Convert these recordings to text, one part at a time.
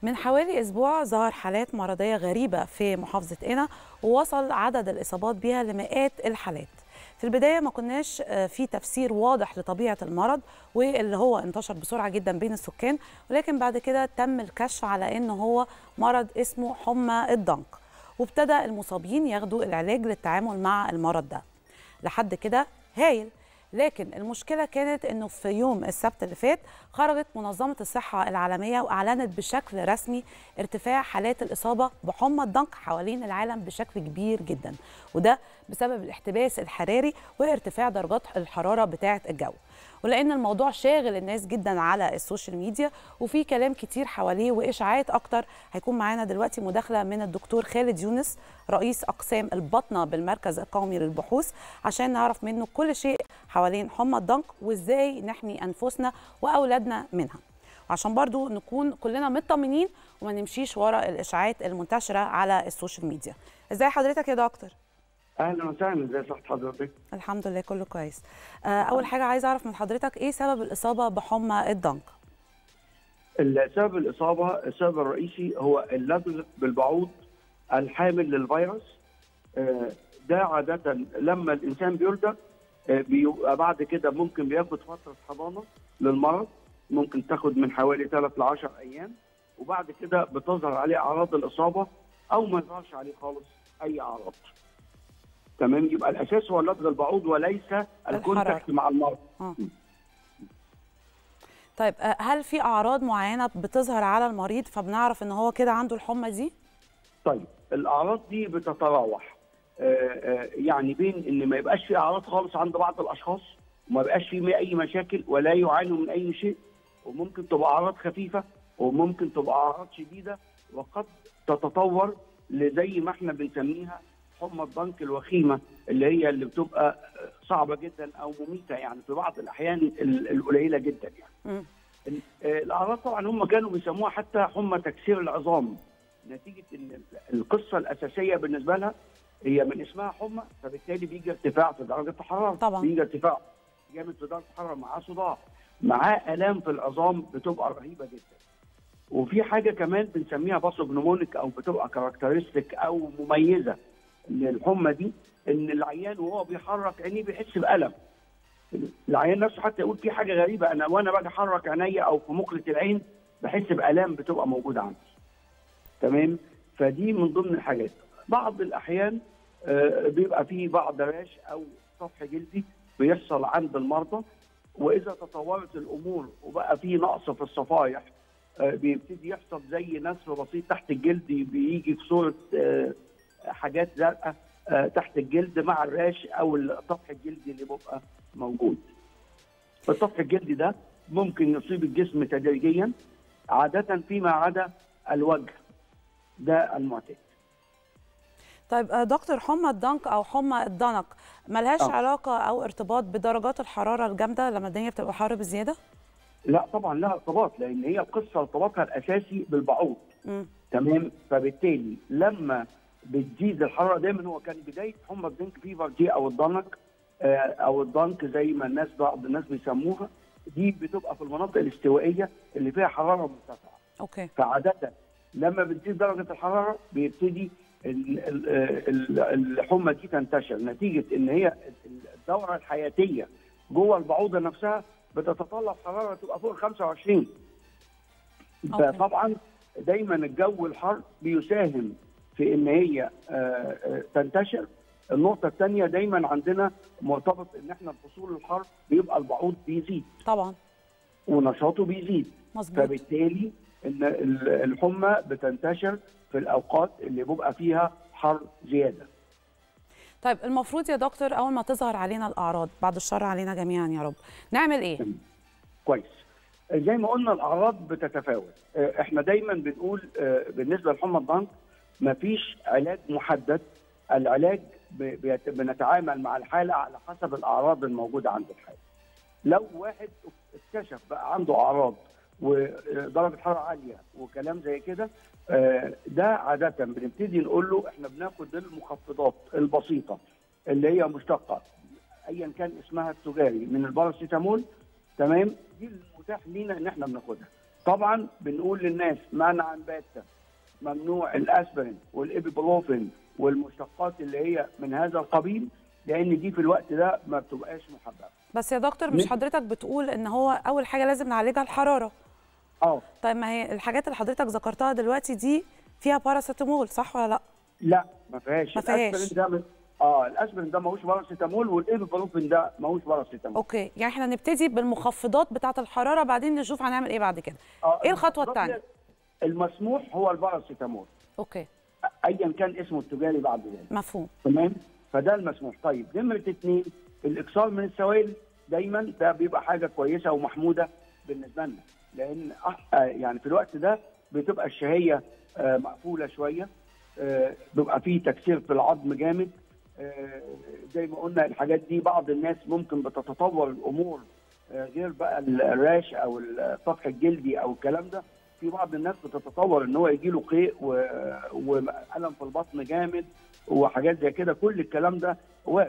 من حوالي أسبوع ظهر حالات مرضية غريبة في محافظة قنا ووصل عدد الإصابات بها لمئات الحالات في البداية ما كناش في تفسير واضح لطبيعة المرض واللي هو انتشر بسرعة جدا بين السكان ولكن بعد كده تم الكشف على أنه هو مرض اسمه حمى الضنك وابتدى المصابين ياخدوا العلاج للتعامل مع المرض ده لحد كده هايل لكن المشكله كانت انه في يوم السبت اللي فات خرجت منظمه الصحه العالميه واعلنت بشكل رسمي ارتفاع حالات الاصابه بحمى الضنك حوالين العالم بشكل كبير جدا وده بسبب الاحتباس الحراري وارتفاع درجات الحراره بتاعه الجو ولان الموضوع شاغل الناس جدا على السوشيال ميديا وفي كلام كتير حواليه واشاعات اكتر هيكون معانا دلوقتي مداخله من الدكتور خالد يونس رئيس اقسام البطنه بالمركز القومي للبحوث عشان نعرف منه كل شيء حوالين حمى الضنك وازاي نحمي انفسنا واولادنا منها عشان برضو نكون كلنا مطمنين وما نمشيش ورا الاشاعات المنتشره على السوشيال ميديا ازاي حضرتك يا دكتور اهلا وسهلا ازي صحه حضرتك الحمد لله كله كويس اول حاجه عايز اعرف من حضرتك ايه سبب الاصابه بحمى الضنك سبب الاصابه السبب الرئيسي هو اللدغ بالبعوض الحامل للفيروس ده عاده لما الانسان بيلدغ بيبقى بعد كده ممكن بياخد فتره حضانه للمرض ممكن تاخد من حوالي 3 ل 10 ايام وبعد كده بتظهر عليه اعراض الاصابه او ما يظهرش عليه خالص اي اعراض تمام يبقى الاساس هو لدغ البعوض وليس الكونتاكت مع المرض آه. طيب هل في اعراض معينه بتظهر على المريض فبنعرف ان هو كده عنده الحمى دي طيب الاعراض دي بتتراوح يعني بين ان ما يبقاش في اعراض خالص عند بعض الاشخاص وما يبقاش في اي مشاكل ولا يعانوا من اي شيء وممكن تبقى اعراض خفيفه وممكن تبقى اعراض شديده وقد تتطور لزي ما احنا بنسميها حمى الضنك الوخيمه اللي هي اللي بتبقى صعبه جدا او مميته يعني في بعض الاحيان القليله جدا يعني. م. الاعراض طبعا هم كانوا بيسموها حتى حمى تكسير العظام نتيجه ان القصه الاساسيه بالنسبه لها هي من اسمها حمى فبالتالي بيجي ارتفاع في درجه الحراره طبعا بيجي ارتفاع جامد في درجه الحراره معاه صداع معاه الام في العظام بتبقى رهيبه جدا وفي حاجه كمان بنسميها باسوبنومونيك او بتبقى كاركترستيك او مميزه للحمى دي ان العيان وهو بيحرك عينيه بيحس بالم العيان نفسه حتى يقول في حاجه غريبه انا وانا باجي احرك عينيا او في مقله العين بحس بالام بتبقى موجوده عندي تمام فدي من ضمن الحاجات بعض الاحيان آه بيبقى في بعض راش او سطح جلدي بيحصل عند المرضى واذا تطورت الامور وبقى في نقص في الصفائح آه بيبتدي يحصل زي نسر بسيط تحت الجلد بيجي في صوره آه حاجات زرقاء تحت الجلد مع الراش او السطح الجلدي اللي بيبقى موجود. السطح الجلدي ده ممكن يصيب الجسم تدريجيا عاده فيما عدا الوجه ده المعتاد. طيب دكتور حمى الضنك او حمى الضنك ملهاش أوه. علاقه او ارتباط بدرجات الحراره الجامده لما الدنيا بتبقى حر بزياده؟ لا طبعا لها ارتباط لان هي القصه ارتباطها الاساسي بالبعوض. م. تمام فبالتالي لما بتزيد الحراره دايما هو كان بدايه حمى الضنك فيفر دي او الضنك او الضنك زي ما الناس بعض الناس بيسموها دي بتبقى في المناطق الاستوائيه اللي فيها حراره مرتفعه. اوكي. فعاده لما بتزيد درجه الحراره بيبتدي الحمى دي تنتشر نتيجه ان هي الدوره الحياتيه جوه البعوضه نفسها بتتطلب حراره تبقى فوق 25 فطبعا دايما الجو الحر بيساهم في ان هي تنتشر النقطة الثانية دايما عندنا مرتبط ان احنا الفصول الحر بيبقى البعوض بيزيد طبعا ونشاطه بيزيد مظبوط فبالتالي ان الحمى بتنتشر في الاوقات اللي بيبقى فيها حر زيادة طيب المفروض يا دكتور اول ما تظهر علينا الاعراض بعد الشر علينا جميعا يا رب نعمل ايه؟ كويس زي ما قلنا الاعراض بتتفاوت احنا دايما بنقول بالنسبه لحمى الضنك ما فيش علاج محدد العلاج بنتعامل مع الحاله على حسب الاعراض الموجوده عند الحاله لو واحد اكتشف بقى عنده اعراض ودرجه حراره عاليه وكلام زي كده ده عاده بنبتدي نقول له احنا بناخد المخفضات البسيطه اللي هي مشتقه ايا كان اسمها التجاري من الباراسيتامول تمام دي المتاح لينا ان احنا بناخدها طبعا بنقول للناس منعا باتا ممنوع الاسبرين والابيبروفين والمشتقات اللي هي من هذا القبيل لان دي في الوقت ده ما بتبقاش محببه بس يا دكتور مش م- حضرتك بتقول ان هو اول حاجه لازم نعالجها الحراره اه طيب ما هي الحاجات اللي حضرتك ذكرتها دلوقتي دي فيها باراسيتامول صح ولا لا لا ما فيهاش ما فيهاش. الاسبرين ده من- اه الاسبرين ده ماهوش باراسيتامول والابيبروفين ده ماهوش باراسيتامول اوكي يعني احنا نبتدي بالمخفضات بتاعه الحراره بعدين نشوف هنعمل ايه بعد كده آه ايه الخطوه الثانيه المسموح هو الباراسيتامول اوكي ايا كان اسمه التجاري بعد ذلك مفهوم تمام فده المسموح طيب نمره اثنين الاكثار من السوائل دايما ده بيبقى حاجه كويسه ومحموده بالنسبه لنا لان أح- آه يعني في الوقت ده بتبقى الشهيه آه مقفوله شويه آه بيبقى فيه تكسير في العظم جامد آه زي ما قلنا الحاجات دي بعض الناس ممكن بتتطور الامور آه غير بقى الراش او السطح الجلدي او الكلام ده في بعض الناس بتتطور ان هو يجي له قيء و- والم في البطن جامد وحاجات زي كده كل الكلام ده وارد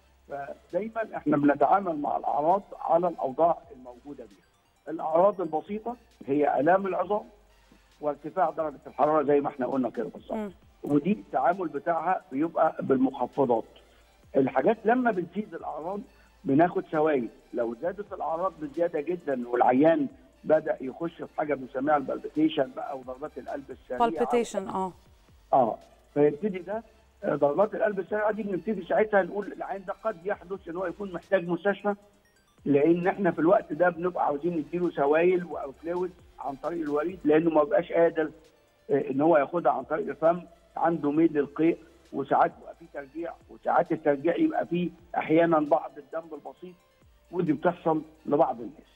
فدايما احنا بنتعامل مع الاعراض على الاوضاع الموجوده بيها الاعراض البسيطه هي الام العظام وارتفاع درجه الحراره زي ما احنا قلنا كده بالظبط مم. ودي التعامل بتاعها بيبقى بالمخفضات الحاجات لما بتزيد الاعراض بناخد سوائل لو زادت الاعراض بزياده جدا والعيان بدا يخش في حاجه بنسميها البالبيتيشن بقى وضربات القلب السريعه بالبيتيشن اه اه فيبتدي ده آه، ضربات القلب السريعه دي بنبتدي ساعتها نقول العين ده قد يحدث ان هو يكون محتاج مستشفى لان احنا في الوقت ده بنبقى عاوزين نديله سوائل او فلويد عن طريق الوريد لانه ما بقاش قادر آه، ان هو ياخدها عن طريق الفم عنده ميل للقيء وساعات بيبقى فيه ترجيع وساعات الترجيع يبقى فيه احيانا بعض الدم البسيط ودي بتحصل لبعض الناس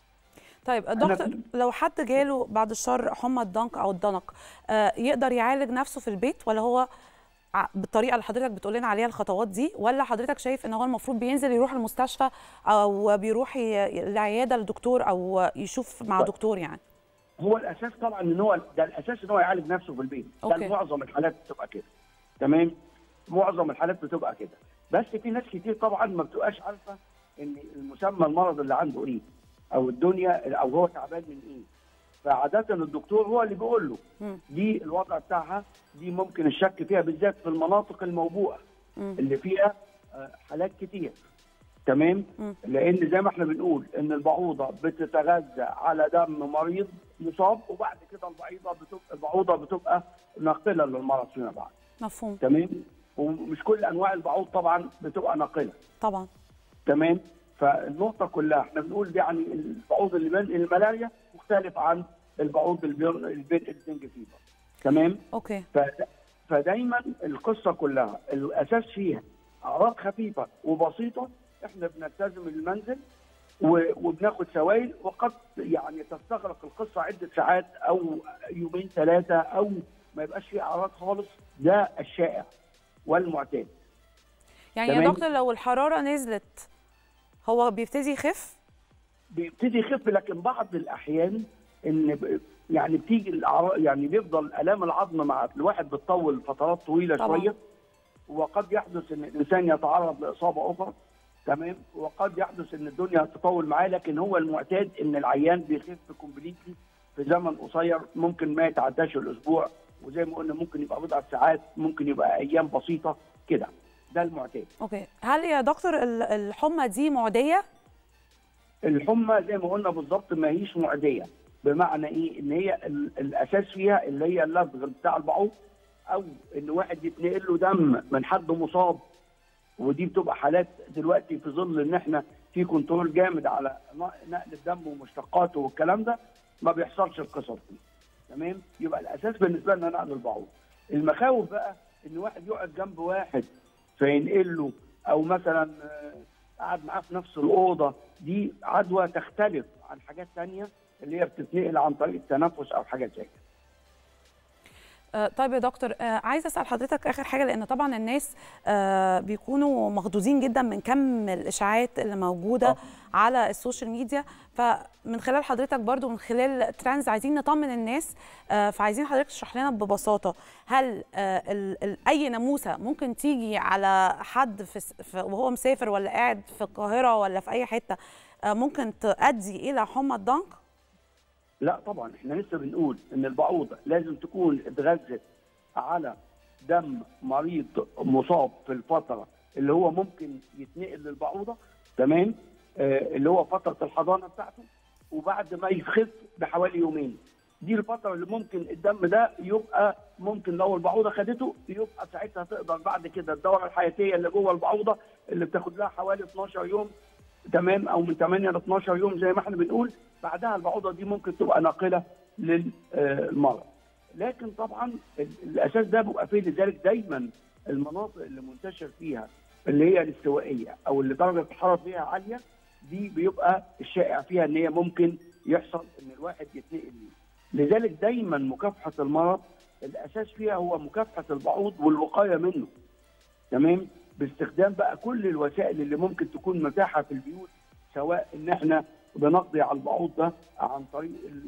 طيب أنا دكتور في- لو حد جاله بعد الشر حمى الضنك او الضنك آه يقدر يعالج نفسه في البيت ولا هو ع- بالطريقه اللي حضرتك بتقول لنا عليها الخطوات دي ولا حضرتك شايف ان هو المفروض بينزل يروح المستشفى او بيروح ي- العياده لدكتور او يشوف مع طيب. دكتور يعني هو الاساس طبعا ان هو ده الاساس ان هو يعالج نفسه في البيت ده أوكي. معظم الحالات بتبقى كده تمام معظم الحالات بتبقى كده بس في ناس كتير طبعا ما بتبقاش عارفه ان المسمى المرض اللي عنده ايه او الدنيا او هو تعبان من ايه فعاده الدكتور هو اللي بيقول له مم. دي الوضع بتاعها دي ممكن الشك فيها بالذات في المناطق الموبوءه مم. اللي فيها آه، حالات كتير تمام مم. لان زي ما احنا بنقول ان البعوضه بتتغذى على دم مريض مصاب وبعد كده البعيضه بتبقى البعوضه بتبقى ناقله للمرض فيما بعد مفهوم تمام ومش كل انواع البعوض طبعا بتبقى ناقله طبعا تمام فالنقطه كلها احنا بنقول يعني البعوض اللي بين الملاريا مختلف عن البعوض اللي بين اللي بين الدنج فيبر تمام اوكي ف- فدايما القصه كلها الاساس فيها اعراض خفيفه وبسيطه احنا بنلتزم المنزل و- وبناخد سوائل وقد يعني تستغرق القصه عده ساعات او يومين ثلاثه او ما يبقاش فيه اعراض خالص ده الشائع والمعتاد يعني يا تمام. دكتور لو الحراره نزلت هو بيبتدي يخف بيبتدي يخف لكن بعض الاحيان ان ب- يعني بتيجي الاعراض يعني بيفضل الام العظم مع الواحد بتطول فترات طويله طبعاً. شويه وقد يحدث ان الانسان يتعرض لاصابه اخرى تمام وقد يحدث ان الدنيا تطول معاه لكن هو المعتاد ان العيان بيخف كومبليتلي في زمن قصير ممكن ما يتعداش الاسبوع وزي ما قلنا ممكن يبقى بضع ساعات ممكن يبقى ايام بسيطه كده ده المعتاد اوكي هل يا دكتور ال- الحمى دي معديه الحمى زي ما قلنا بالظبط ما هيش معديه بمعنى ايه ان هي ال- الاساس فيها اللي هي اللزغ بتاع البعوض او ان واحد يتنقل له دم من حد مصاب ودي بتبقى حالات دلوقتي في ظل ان احنا في كنترول جامد على ن- نقل الدم ومشتقاته والكلام ده ما بيحصلش القصص دي تمام يبقى الاساس بالنسبه لنا نقل البعوض المخاوف بقى ان واحد يقعد جنب واحد فينقل له او مثلا آه، قعد معاه في نفس الاوضه دي عدوى تختلف عن حاجات تانية اللي هي بتتنقل عن طريق التنفس او حاجات زي كده آه، طيب يا دكتور آه، عايزه اسال حضرتك اخر حاجه لان طبعا الناس آه، بيكونوا مخضوضين جدا من كم الاشاعات اللي موجوده آه. على السوشيال ميديا فمن خلال حضرتك برضو من خلال ترانز عايزين نطمن الناس آه، فعايزين حضرتك تشرح لنا ببساطه هل آه، ال- ال- اي ناموسه ممكن تيجي على حد في س- في- وهو مسافر ولا قاعد في القاهره ولا في اي حته آه، ممكن تؤدي الى حمى الضنك؟ لا طبعا احنا لسه بنقول ان البعوضه لازم تكون اتغذت على دم مريض مصاب في الفتره اللي هو ممكن يتنقل للبعوضه تمام آه اللي هو فتره الحضانه بتاعته وبعد ما يخف بحوالي يومين دي الفتره اللي ممكن الدم ده يبقى ممكن لو البعوضه خدته يبقى ساعتها تقدر بعد كده الدوره الحياتيه اللي جوه البعوضه اللي بتاخد لها حوالي 12 يوم تمام او من 8 ل 12 يوم زي ما احنا بنقول بعدها البعوضه دي ممكن تبقى ناقله للمرض لكن طبعا الاساس ده بيبقى فيه لذلك دايما المناطق اللي منتشر فيها اللي هي الاستوائيه او اللي درجه الحراره فيها عاليه دي بيبقى الشائع فيها ان هي ممكن يحصل ان الواحد يتنقل ليه لذلك دايما مكافحه المرض الاساس فيها هو مكافحه البعوض والوقايه منه تمام باستخدام بقى كل الوسائل اللي ممكن تكون متاحه في البيوت سواء ان احنا بنقضي على البعوض ده عن طريق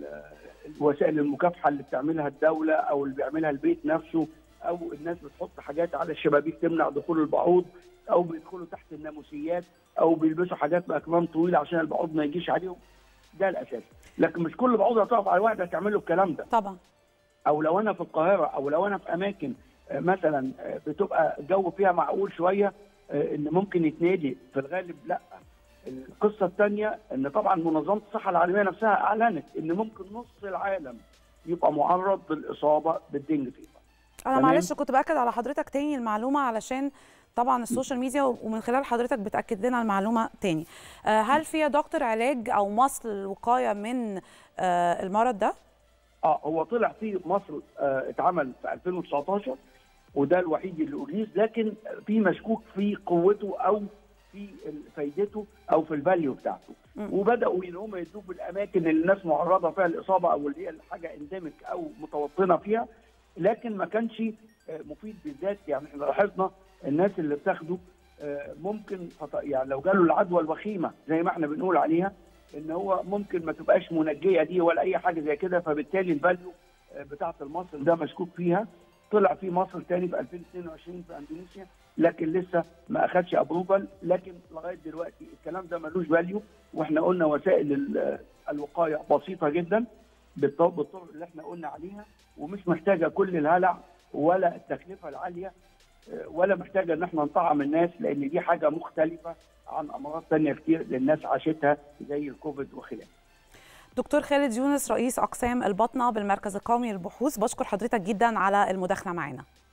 الوسائل المكافحه اللي بتعملها الدوله او اللي بيعملها البيت نفسه او الناس بتحط حاجات على الشبابيك تمنع دخول البعوض او بيدخلوا تحت الناموسيات او بيلبسوا حاجات باكمام طويله عشان البعوض ما يجيش عليهم ده الاساس لكن مش كل بعوضه هتقف على واحده تعمل له الكلام ده طبعا او لو انا في القاهره او لو انا في اماكن مثلا بتبقى الجو فيها معقول شويه ان ممكن يتنادي في الغالب لا القصه الثانيه ان طبعا منظمه الصحه العالميه نفسها اعلنت ان ممكن نص العالم يبقى معرض بالاصابه بالدنج فيفر انا معلش كنت باكد على حضرتك تاني المعلومه علشان طبعا السوشيال ميديا ومن خلال حضرتك بتاكد لنا المعلومه تاني هل في يا دكتور علاج او مصل للوقايه من المرض ده اه هو طلع في مصر آه اتعمل في 2019 وده الوحيد اللي اجيز لكن في مشكوك في قوته او في فايدته او في الفاليو بتاعته م. وبداوا ان هم يدوه بالاماكن اللي الناس معرضه فيها للاصابه او اللي هي حاجه انديميك او متوطنه فيها لكن ما كانش مفيد بالذات يعني احنا لاحظنا الناس اللي بتاخده ممكن يعني لو جاله العدوى الوخيمه زي ما احنا بنقول عليها ان هو ممكن ما تبقاش منجيه دي ولا اي حاجه زي كده فبالتالي الفاليو بتاعه المصل ده مشكوك فيها طلع في مصر تاني في 2022 في اندونيسيا لكن لسه ما اخدش ابروفال لكن لغايه دلوقتي الكلام ده ملوش فاليو واحنا قلنا وسائل الوقايه بسيطه جدا بالطرق اللي احنا قلنا عليها ومش محتاجه كل الهلع ولا التكلفه العاليه ولا محتاجه ان احنا نطعم الناس لان دي حاجه مختلفه عن امراض ثانيه كتير للناس عاشتها زي الكوفيد وخلافه. دكتور خالد يونس رئيس اقسام البطنه بالمركز القومي للبحوث بشكر حضرتك جدا على المداخله معنا.